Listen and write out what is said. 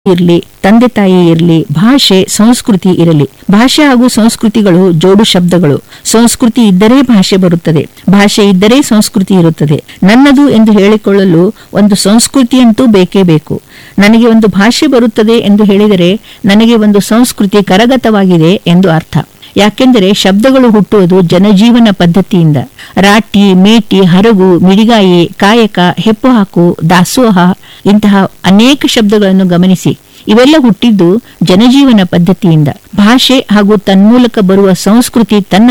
ಇರಲಿ ತಂದೆ ತಾಯಿ ಇರಲಿ ಭಾಷೆ ಸಂಸ್ಕೃತಿ ಇರಲಿ ಭಾಷೆ ಹಾಗೂ ಸಂಸ್ಕೃತಿಗಳು ಜೋಡು ಶಬ್ದಗಳು ಸಂಸ್ಕೃತಿ ಇದ್ದರೆ ಭಾಷೆ ಬರುತ್ತದೆ ಭಾಷೆ ಇದ್ದರೆ ಸಂಸ್ಕೃತಿ ಇರುತ್ತದೆ ನನ್ನದು ಎಂದು ಹೇಳಿಕೊಳ್ಳಲು ಒಂದು ಸಂಸ್ಕೃತಿಯಂತೂ ಬೇಕೇ ಬೇಕು ನನಗೆ ಒಂದು ಭಾಷೆ ಬರುತ್ತದೆ ಎಂದು ಹೇಳಿದರೆ ನನಗೆ ಒಂದು ಸಂಸ್ಕೃತಿ ಕರಗತವಾಗಿದೆ ಎಂದು ಅರ್ಥ ಯಾಕೆಂದರೆ ಶಬ್ದಗಳು ಹುಟ್ಟುವುದು ಜನಜೀವನ ಪದ್ಧತಿಯಿಂದ ರಾಟಿ ಮೇಟಿ ಹರಗು ಮಿಡಿಗಾಯಿ ಕಾಯಕ ಹೆಪ್ಪು ಹಾಕು ದಾಸೋಹ ಇಂತಹ ಅನೇಕ ಶಬ್ದಗಳನ್ನು ಗಮನಿಸಿ ಇವೆಲ್ಲ ಹುಟ್ಟಿದ್ದು ಜನಜೀವನ ಪದ್ಧತಿಯಿಂದ ಭಾಷೆ ಹಾಗೂ ತನ್ಮೂಲಕ ಬರುವ ಸಂಸ್ಕೃತಿ ತನ್ನ